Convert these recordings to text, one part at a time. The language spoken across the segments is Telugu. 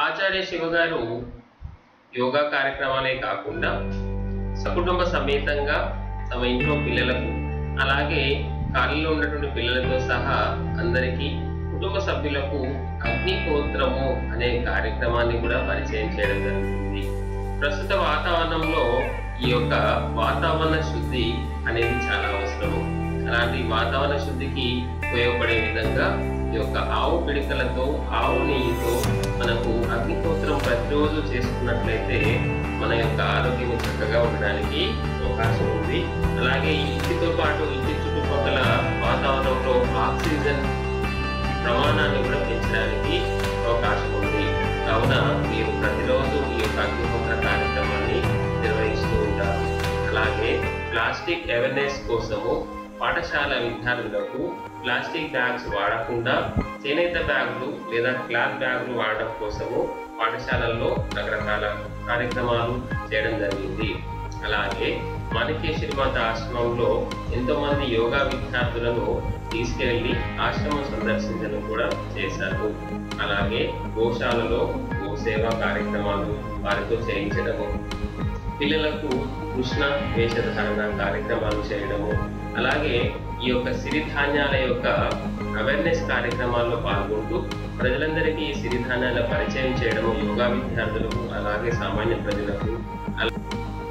ఆచార్య శివ గారు యోగా కార్యక్రమాలే కాకుండా సకుటుంబ సమేతంగా తమ ఇంట్లో పిల్లలకు అలాగే కాలంలో ఉన్నటువంటి పిల్లలతో సహా అందరికీ కుటుంబ సభ్యులకు అగ్నిహోత్రము అనే కార్యక్రమాన్ని కూడా పరిచయం చేయడం జరుగుతుంది ప్రస్తుత వాతావరణంలో ఈ యొక్క వాతావరణ శుద్ధి అనేది చాలా అవసరము అలాంటి వాతావరణ శుద్ధికి ఉపయోగపడే విధంగా ఈ యొక్క ఆవు పిడికలతో ఆవు నెయ్యితో మనకు అగ్నిహోత్రం ప్రతిరోజు చేసుకున్నట్లయితే మన యొక్క ఆరోగ్యం చక్కగా ఉండడానికి అవకాశం ఉంది అలాగే ఇంటితో పాటు ఇంటి చుట్టుపక్కల వాతావరణంలో ఆక్సిజన్ ప్రమాణాన్ని కూడా పెంచడానికి అవకాశం ఉంది కావున మీరు ప్రతిరోజు ఈ యొక్క అగ్నిహోత్ర కార్యక్రమాన్ని నిర్వహిస్తూ ఉంటారు అలాగే ప్లాస్టిక్ అవేర్నెస్ కోసము పాఠశాల విద్యార్థులకు ప్లాస్టిక్ బ్యాగ్స్ వాడకుండా చేనేత బ్యాగులు లేదా క్లాత్ బ్యాగులు వాడడం కోసము పాఠశాలల్లో రకరకాల కార్యక్రమాలు చేయడం జరిగింది అలాగే మాణికేశ్వరి మాత ఆశ్రమంలో ఎంతో మంది యోగా విద్యార్థులను తీసుకెళ్లి ఆశ్రమం సందర్శించడం కూడా చేశారు అలాగే గోశాలలో గోసేవ కార్యక్రమాలు వారితో చేయించడము పిల్లలకు కృష్ణ వేషధారణ కార్యక్రమాలు చేయడము అలాగే ఈ యొక్క సిరిధాన్యాల యొక్క అవేర్నెస్ కార్యక్రమాల్లో పాల్గొంటూ ప్రజలందరికీ ఈ సిరిధాన్యాల పరిచయం చేయడము యోగా విద్యార్థులకు అలాగే సామాన్య ప్రజలకు అలా-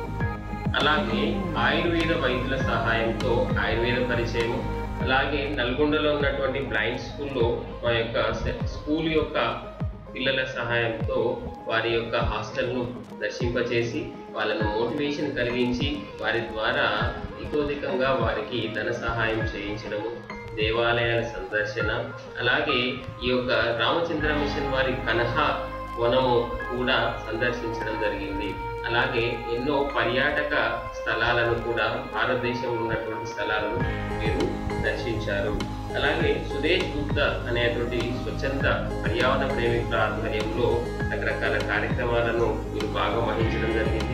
అలాగే ఆయుర్వేద వైద్యుల సహాయంతో ఆయుర్వేద పరిచయం అలాగే నల్గొండలో ఉన్నటువంటి బ్లైండ్ స్కూల్లో మా యొక్క సె- స్కూల్ యొక్క పిల్లల సహాయంతో వారి యొక్క హాస్టల్ను దర్శింపచేసి వాళ్ళను మోటివేషన్ కలిగించి వారి ద్వారా ఇతోధికంగా వారికి ధన సహాయం చేయించడము దేవాలయాల సందర్శన అలాగే ఈ యొక్క రామచంద్ర మిషన్ వారి కనహ వనము కూడా సందర్శించడం జరిగింది అలాగే ఎన్నో పర్యాటక స్థలాలను కూడా భారతదేశంలో ఉన్నటువంటి స్థలాలను వీరు దర్శించారు అలాగే సురేష్ గుప్తా అనేటువంటి స్వచ్ఛంద పర్యావరణ ప్రేమికుల ఆధ్వర్యంలో రకరకాల కార్యక్రమాలను వీరు భాగం వహించడం జరిగింది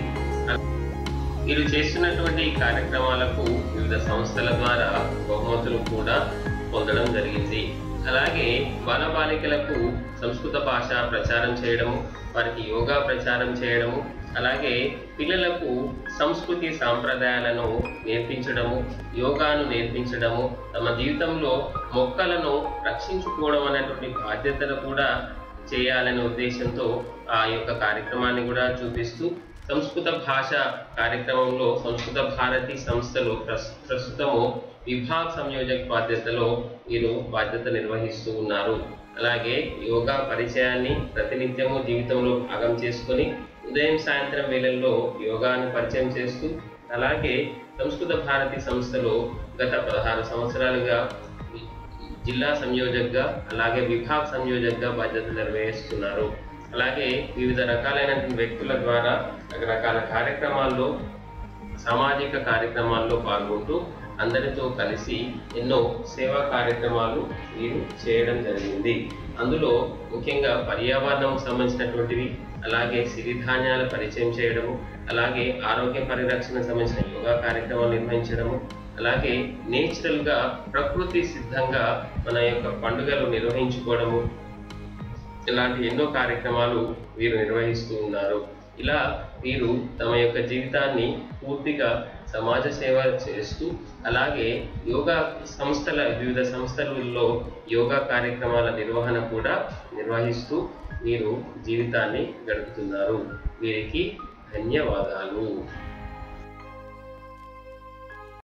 వీరు చేస్తున్నటువంటి ఈ కార్యక్రమాలకు వివిధ సంస్థల ద్వారా బహుమతులు కూడా పొందడం జరిగింది అలాగే బాలబాలికలకు సంస్కృత భాష ప్రచారం చేయడము వారికి యోగా ప్రచారం చేయడము అలాగే పిల్లలకు సంస్కృతి సాంప్రదాయాలను నేర్పించడము యోగాను నేర్పించడము తమ జీవితంలో మొక్కలను రక్షించుకోవడం అనేటువంటి బాధ్యతను కూడా చేయాలనే ఉద్దేశంతో ఆ యొక్క కార్యక్రమాన్ని కూడా చూపిస్తూ సంస్కృత భాష కార్యక్రమంలో సంస్కృత భారతి సంస్థలు ప్రస్- ప్రస్తుతము విభాగ్ సంయోజక బాధ్యతలో వీరు బాధ్యత నిర్వహిస్తూ ఉన్నారు అలాగే యోగా పరిచయాన్ని ప్రతినిత్యము జీవితంలో భాగం చేసుకొని ఉదయం సాయంత్రం వేళల్లో యోగాను పరిచయం చేస్తూ అలాగే సంస్కృత భారతి సంస్థలో గత పదహారు సంవత్సరాలుగా జిల్లా సంయోజక్గా అలాగే విభాగ్ సంయోజక్గా బాధ్యత నిర్వహిస్తున్నారు అలాగే వివిధ రకాలైనటువంటి వ్యక్తుల ద్వారా రకరకాల కార్యక్రమాల్లో సామాజిక కార్యక్రమాల్లో పాల్గొంటూ అందరితో కలిసి ఎన్నో సేవా కార్యక్రమాలు వీరు చేయడం జరిగింది అందులో ముఖ్యంగా పర్యావరణం సంబంధించినటువంటివి అలాగే సిరిధాన్యాల పరిచయం చేయడము అలాగే ఆరోగ్య పరిరక్షణ సంబంధించిన యోగా కార్యక్రమాలు నిర్వహించడము అలాగే నేచురల్ గా ప్రకృతి సిద్ధంగా మన యొక్క పండుగలు నిర్వహించుకోవడము ఇలాంటి ఎన్నో కార్యక్రమాలు వీరు నిర్వహిస్తూ ఉన్నారు ఇలా వీరు తమ యొక్క జీవితాన్ని పూర్తిగా సమాజ సేవ చేస్తూ అలాగే యోగా సంస్థల వివిధ సంస్థలలో యోగా కార్యక్రమాల నిర్వహణ కూడా నిర్వహిస్తూ వీరు జీవితాన్ని గడుపుతున్నారు వీరికి ధన్యవాదాలు